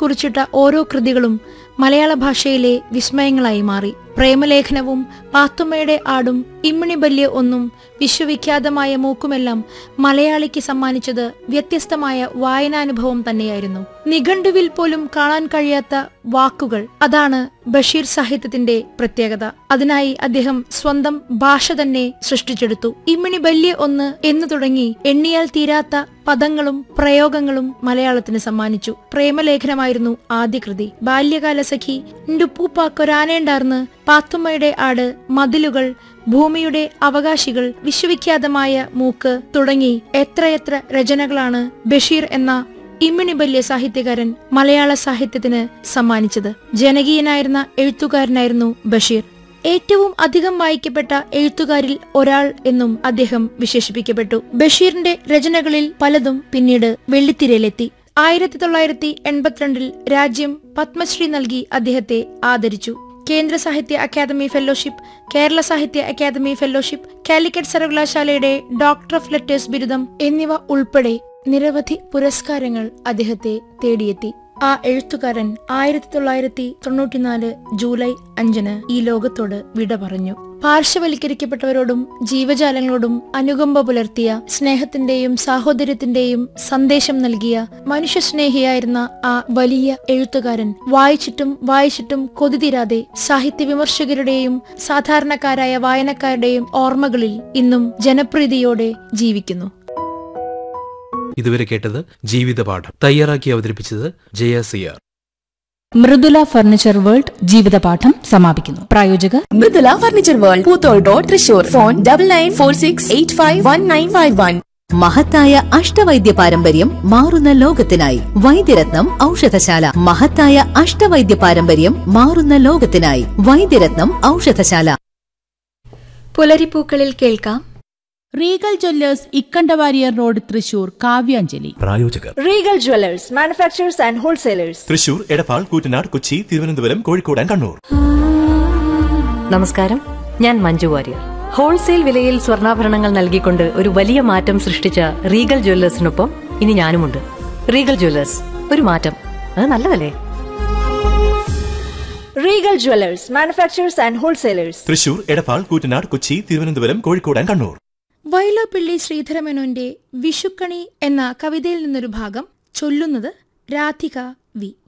കുറിച്ചിട്ട ഓരോ കൃതികളും മലയാള ഭാഷയിലെ വിസ്മയങ്ങളായി മാറി പ്രേമലേഖനവും പാത്തുമ്മയുടെ ആടും ഇമ്മിണി ബല്യ ഒന്നും വിശ്വവിഖ്യാതമായ മൂക്കുമെല്ലാം മലയാളിക്ക് സമ്മാനിച്ചത് വ്യത്യസ്തമായ വായനാനുഭവം തന്നെയായിരുന്നു നിഘണ്ടുവിൽ പോലും കാണാൻ കഴിയാത്ത വാക്കുകൾ അതാണ് ബഷീർ സാഹിത്യത്തിന്റെ പ്രത്യേകത അതിനായി അദ്ദേഹം സ്വന്തം ഭാഷ തന്നെ സൃഷ്ടിച്ചെടുത്തു ഇമ്മിണി ബല്യ ഒന്ന് എന്നു തുടങ്ങി എണ്ണിയാൽ തീരാത്ത പദങ്ങളും പ്രയോഗങ്ങളും മലയാളത്തിന് സമ്മാനിച്ചു പ്രേമലേഖനമായിരുന്നു ആദ്യ കൃതി ബാല്യകാല സഖി ണ്ടുപ്പൂപ്പാക്കൊരാനേണ്ടാർന്ന് പാത്തുമ്മയുടെ ആട് മതിലുകൾ ഭൂമിയുടെ അവകാശികൾ വിശ്വവിഖ്യാതമായ മൂക്ക് തുടങ്ങി എത്രയെത്ര രചനകളാണ് ബഷീർ എന്ന ഇമ്മിണി ബല്യ സാഹിത്യകാരൻ മലയാള സാഹിത്യത്തിന് സമ്മാനിച്ചത് ജനകീയനായിരുന്ന എഴുത്തുകാരനായിരുന്നു ബഷീർ ഏറ്റവും അധികം വായിക്കപ്പെട്ട എഴുത്തുകാരിൽ ഒരാൾ എന്നും അദ്ദേഹം വിശേഷിപ്പിക്കപ്പെട്ടു ബഷീറിന്റെ രചനകളിൽ പലതും പിന്നീട് വെള്ളിത്തിരയിലെത്തി ആയിരത്തി തൊള്ളായിരത്തി എൺപത്തിരണ്ടിൽ രാജ്യം പത്മശ്രീ നൽകി അദ്ദേഹത്തെ ആദരിച്ചു കേന്ദ്ര സാഹിത്യ അക്കാദമി ഫെലോഷിപ്പ് കേരള സാഹിത്യ അക്കാദമി ഫെലോഷിപ്പ് കാലിക്കറ്റ് സർവകലാശാലയുടെ ഡോക്ടർ ഓഫ് ലെറ്റേഴ്സ് ബിരുദം എന്നിവ ഉൾപ്പെടെ നിരവധി പുരസ്കാരങ്ങൾ അദ്ദേഹത്തെ തേടിയെത്തി ആ എഴുത്തുകാരൻ ആയിരത്തി തൊള്ളായിരത്തി തൊണ്ണൂറ്റിനാല് ജൂലൈ അഞ്ചിന് ഈ ലോകത്തോട് വിട പറഞ്ഞു പാർശ്വവൽക്കരിക്കപ്പെട്ടവരോടും ജീവജാലങ്ങളോടും അനുകമ്പ പുലർത്തിയ സ്നേഹത്തിന്റെയും സാഹോദര്യത്തിന്റെയും സന്ദേശം നൽകിയ മനുഷ്യസ്നേഹിയായിരുന്ന ആ വലിയ എഴുത്തുകാരൻ വായിച്ചിട്ടും വായിച്ചിട്ടും കൊതിതീരാതെ സാഹിത്യ വിമർശകരുടെയും സാധാരണക്കാരായ വായനക്കാരുടെയും ഓർമ്മകളിൽ ഇന്നും ജനപ്രീതിയോടെ ജീവിക്കുന്നു ഇതുവരെ കേട്ടത് ജീവിതപാഠം തയ്യാറാക്കി അവതരിപ്പിച്ചത് ജയ സിയാർ മൃദുല ഫർണിച്ചർ വേൾഡ് ജീവിതപാഠം സമാപിക്കുന്നു പ്രായോജകർ Mridula Furniture World Poothole road Thrissur phone double nine four six eight five one nine five one മഹത്തായ അഷ്ടവൈദ്യ പാരമ്പര്യം മാറുന്ന ലോകത്തിനായി വൈദ്യരത്നം ഔഷധശാല മഹത്തായ അഷ്ടവൈദ്യ പാരമ്പര്യം മാറുന്ന ലോകത്തിനായി വൈദ്യരത്നം ഔഷധശാല പുലരിപ്പൂക്കളിൽ കേൾക്കാം Regal Jewellers Ikkandawarrier road Thrissur കാവ്യാഞ്ജലി പ്രായോജകർ Regal Jewellers manufacturers and wholesalers Thrissur Edappal Koottanad Kochi Thiruvananthapuram Kozhikode and Kannur നമസ്കാരം ഞാൻ മഞ്ജു വാര്യർ ഹോൾസെയിൽ വിലയിൽ സ്വർണ്ണാഭരണങ്ങൾ നൽകിക്കൊണ്ട് ഒരു വലിയ മാറ്റം സൃഷ്ടിച്ച റീഗൽ ജ്വല്ലേഴ്സിനൊപ്പം ഇനി ഞാനുമുണ്ട് റീഗൽ ജ്വല്ലേഴ്സ് ഒരു മാറ്റം അത് നല്ലതല്ലേ Regal Jewellers manufacturers and wholesalers Thrissur Edappal Koottanad Kochi Thiruvananthapuram Kozhikode and Kannur Vyloppilli ശ്രീധരമേനോന്റെ വിഷുക്കണി എന്ന കവിതയിൽ നിന്നൊരു ഭാഗം ചൊല്ലുന്നത് രാധിക വി